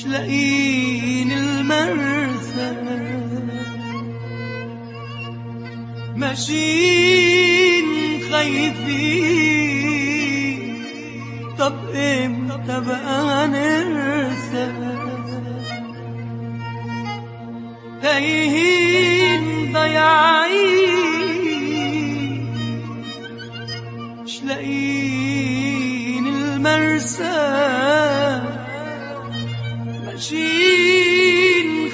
لاقيين المرسى ماشيين خايفين طب امتى بقى نرسى تايهين ضايعين مش لاقيين المرسى ماشيين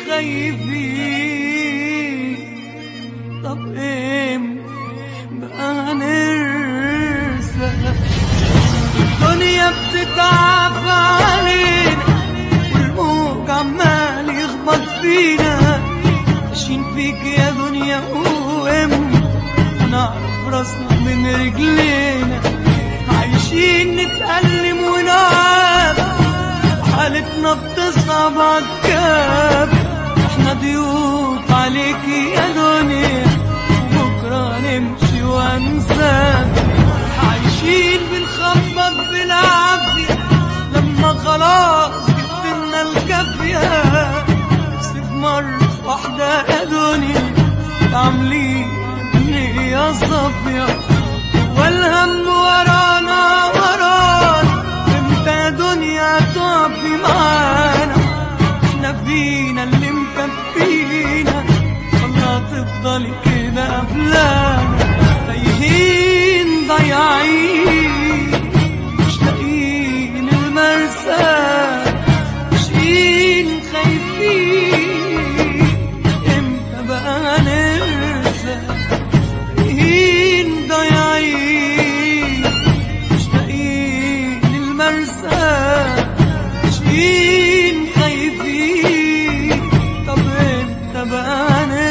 خايفين طب امتى بقى نرسى الدنيا بتتعب علينا والموج عمال يخبط فينا ماشيين فيك يا دنيا وامتى نعرف راسنا من رجلينا عايشين نتألم ونعاب حالتنا بتصعب عالكاب احنا ضيوف عليكي يا دنيا وبكرة نمشي وانساك عايشين بنخبط بالعافية لما خلاص جبتنا الكافية نفسي في مرة واحدة يا دنيا عاملين ليه يا صافية والهم ورانا ورانا امتى يا دنيا تقفي معانا احنا فينا اللي مكفينا والله تفضلي كده قبلانا تايهين ضايعين مش لاقيين المرسى ماشيين خايفين امتى بقى نرسى تايهين ضايعين مش لاقيين المرسى ماشيين خايفين طب امتى بقى نرسى